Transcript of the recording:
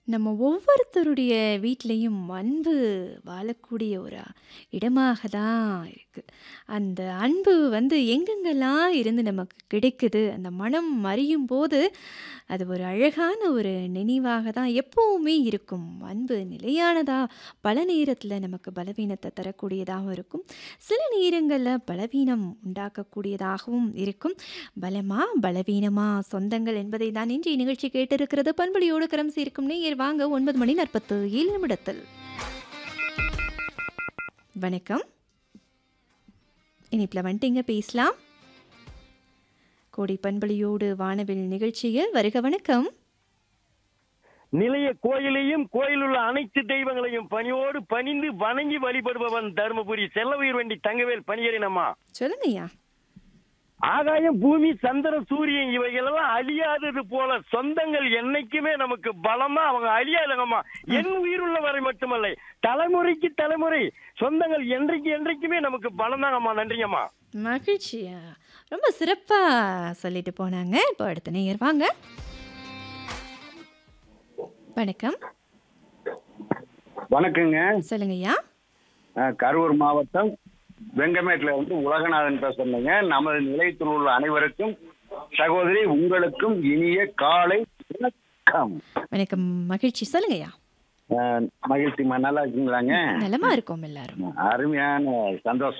நம்ம ஒவ்வொருத்தருடைய வீட்லயும் அன்பு வாழக்கூடிய ஒரு இடமாக தான் இருக்கு. அந்த அன்பு வந்து எங்கெங்கெல்லாம் இருந்து நமக்கு கிடைக்குது, அந்த மனம் அறியும்போது, அது ஒரு அழகான ஒரு நினைவாக தான் எப்பவுமே இருக்கும். அன்பு நிலையானதா, பல நேரத்தில நமக்கு பலவீனத்த தரக்கூடியதாகவும் இருக்கும். சில நேரங்கள்ல பலவீனம் உண்டாக்கக்கூடியதாகவும் இருக்கும். பலமா, பலவீனமா சொந்தங்கள் என்பதை தான் இன்றைய நிகழ்ச்சி கேட்டிருக்கிறது. பண்பொழியோடு கரம் சேர்க்கும் நேயர் வாங்க 9 மணி 47 நிமிடத்தில். வணக்கம். இணைப்பில வந்துட்டீங்க பேசலாம். கோடை பண்பொழியோடு வானவில் நிகழ்ச்சியில் வருக வணக்கம். நிலைய கோயிலையும் கோயிலுள்ள அனைத்து தெய்வங்களையும் பணியோடு பணிந்து வணங்கி வழிபடுபவன் தருமபுரி செல்லவுயிர் வண்டி தங்கவேல் பணியறினம்மா சொல்லுங்கய்யா. ஆகாயம் பூமி சந்திரன் சூரியன் இவைகளெல்லாம் அழியாதது போல சொந்தங்கள் என்னைக்குமே நமக்கு பலமா அவங்க அழியாதங்கம்மா என் உயிருள்ள வரை மட்டுமல்ல தலைமுறைக்கு தலைமுறை சொந்தங்கள் என்றைக்கு என்றைக்குமே நமக்கு பலம்தாங்கம்மா நன்றிங்கம்மா மகிழ்ச்சியா. ரொம்ப சிறப்பா சொல்லிட்டு போனாங்க. இப்போ அடுத்த நேயர் வாங்க. வணக்கம். வணக்கங்க சொல்லுங்கய்யா. அஹ், கரூர் மாவட்டம் வெங்கமேட்ல வந்து உலகநாதன் பேசுறேங்க நமது நிலையத்தில் உள்ள அனைவருக்கும் சகோதரி உங்களுக்கும் இனிய காலை வணக்கம் வணக்கம் மகிழ்ச்சி சொல்லுங்கய்யா. அஹ், மகிழ்ச்சிமா நல்லா இருக்கீங்களாங்க நலமா இருக்கோம் எல்லாரும். அருமையான சந்தோஷம்